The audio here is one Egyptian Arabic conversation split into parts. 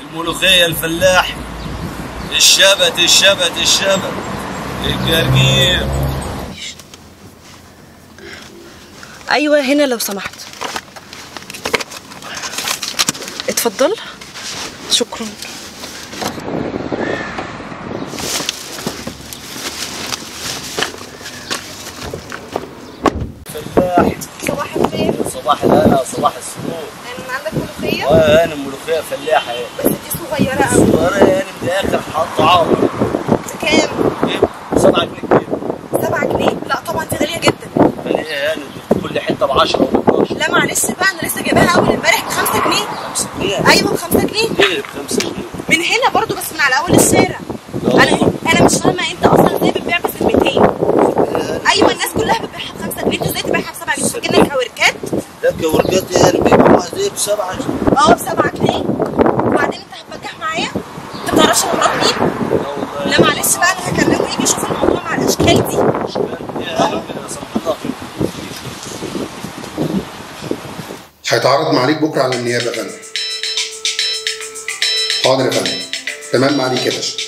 الملوخية الفلاح الشبت الشبت الشبت الجرجير ايوه هنا لو سمحت اتفضل شكرا فلاح صباح الخير صباح الهنا وصباح السرور من عندك ملوخيه اه يا هانم ملوخية فلاحة اهي بس دي صغيره قوي صغيرة يا هانم دي آخر حط عمر كام ايه 7 جنيه كتير 7 جنيه لا طبعا دي غاليه جدا فلاحة يا هانم دي في كل حتة ب 10 و 12 لا معلش بقى انا لسه جايباها اول امبارح ب 5 جنيه 5 جنيه ايوه ب 5 جنيه ليه ب 5 جنيه من هنا برضو بس من على اول الشارع لا انا والله. انا مش فاهمه انت اصلا ازاي بتبيع ب 200 ايوه الناس كلها بتبيعها ب 5 جنيه انت ازاي تبيعها ب 7 جنيه فاكرنك هوركات ده كورجات يا هانم بيبيعوها زي ب 7 جنيه اه ب 7 جنيه وبعدين انت هتبجح معايا انت ما تعرفش انا مرات مين لا والله لا معلش بقى انا هكلمه يجي يشوف الموضوع مع الاشكال دي يا هانم كده سمح الله فيك هيتعرض معاليك بكره على النيابه يا فندم حاضر يا فندم تمام معاليك يا باشا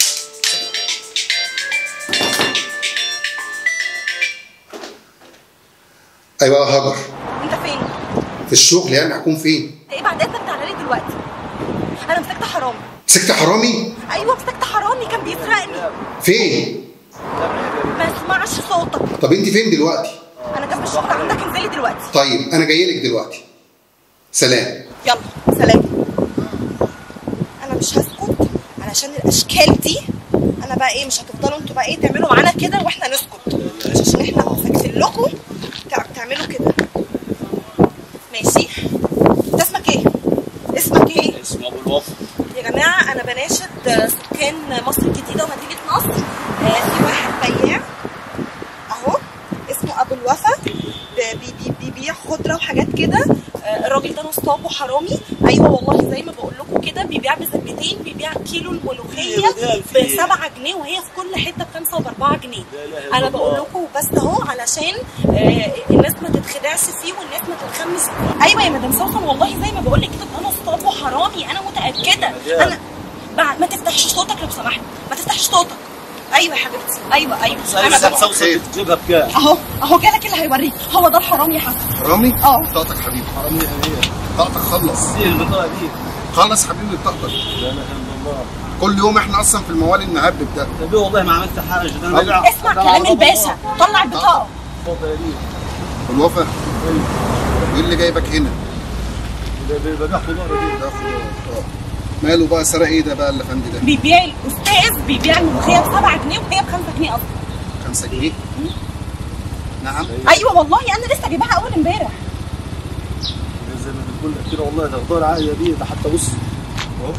ايوه يا هاجر انت فين؟ في الشغل يعني هكون فين ايه بعد اذنك تعالى لي دلوقتي انا مسكت حرامي مسكت حرامي ايوه مسكت حرامي كان بيسرقني فين ما اسمعش صوتك طب انت فين دلوقتي انا جنب الشغل عندك انزلي دلوقتي طيب انا جاي لك دلوقتي سلام يلا سلام انا مش هسكت علشان الاشكال دي انا بقى ايه مش هتفضلوا انتوا بقى ايه تعملوا معانا كده واحنا نسكت مش عشان احنا ساكتين لكم تع- تعملوا كده ماشي انت اسمك ايه اسمك ايه اسمه ابو الوفا يا جماعه انا بناشد سكان مصر الجديده ومدينه نصر آه، في واحد بياع اهو اسمه ابو الوفا ب- بي- بي- بيبيع خضره وحاجات كده آه، الراجل ده نصاب وحرامي ايوه والله زي ما بقول لكم كده بيبيع بذمتين بيبيع كيلو الملوخيه ب 7 جنيه وهي في كل حته ب 5 وب 4 جنيه لا إله إلا انا الله. بقول لكم بس اهو علشان آه، الناس ما تتخدعش فيه والناس ما تتخمس فيه. ايوه يا مدام سوسن والله زي ما بقول لك كده ده نصاب وحرامي انا متاكده انا بعد ما تفتحش صوتك لو سمحت ما تفتحش صوتك ايوه يا حبيبتي ايوه ايوه انا سأل بقول- سوسن بتجيبها بكام؟ اهو اهو جالك اللي هيوريك هو ده الحرامي يا حسن حرامي اه. بطاقتك حبيبي حرامية هي بطاقتك خلص دي البطاقة دي خلص حبيبي بطاقتك لا اله الا الله كل يوم احنا اصلا في الموال المهبب ده طب إيه والله ما عملت حاجة ده انا ببيع اسمع كلام الباشا طلع البطاقه اتفضل يا دي الوفا وايه اللي جايبك هنا ده ببيع خضار دي ده خضار اه ماله بقى سرق ايه ده بقى الافندي ده بيبيع الاستاذ بيبيع الملوخيه ب 7 جنيه وهي ب 5 جنيه اصلا 5 جنيه نعم ايوه والله انا لسه جايباها اول امبارح زي ما بتقول لك كده والله ده خضار عادي يا دي ده حتى بص اهو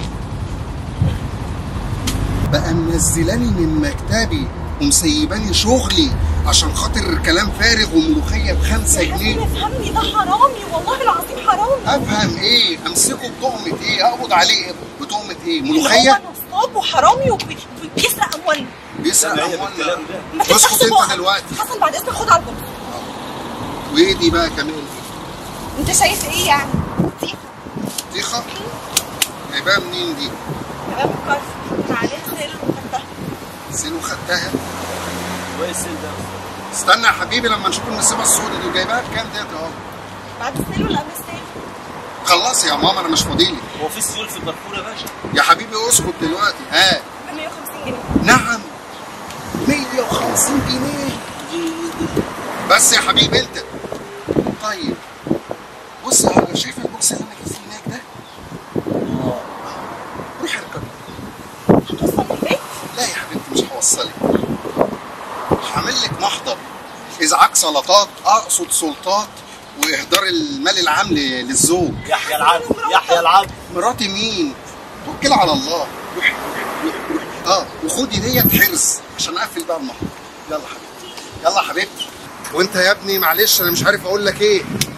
بقى منزلاني من مكتبي ومسيباني شغلي عشان خاطر كلام فارغ وملوخيه بخمسة يا جنيه حبيبي افهمني ده حرامي والله العظيم حرامي افهم ايه امسكه بتهمه ايه اقبض عليه بتهمه ايه اللي هو ملوخيه نصاب وحرامي وبيسرق اموالنا بيسرق لا، هي اموالنا بالكلام ده. ما تفتحش اسكت انت بقك. دلوقتي حسن بعد اذنك خد على البوكس وايه دي بقى كمان انت شايف ايه يعني دي طيخه جايباها منين دي تمام الكارت من عليه سيل وخدتها سيلو خدتها كويس ده استنى يا حبيبي لما نشوف النسيبه السوداء دي جايباها بكام ديت اهو بعد السيل ولا قبل السيل خلصي يا ماما انا مش فاضيلي هو في سيول في الدارفور يا باشا يا حبيبي اسكت دلوقتي ها ب 150 جنيه نعم 150 جنيه بس يا حبيبي انت طيب بص يا هلا شايف البوكس اللي انا جبت هناك ده روح اركب هتوصل البيت لا يا حبيبتي مش هوصلك هعمل لك محضر ازعاج سلطات اقصد سلطات واهدار المال العام ل- للزوج يحيى العبد يحيى العبد مراتي مين توكل على الله روح روح روح اه وخدي ديت حرز عشان اقفل بقى المحضر يلا حبيبتي يلا حبيبتي وانت يا ابني معلش انا مش عارف اقول لك ايه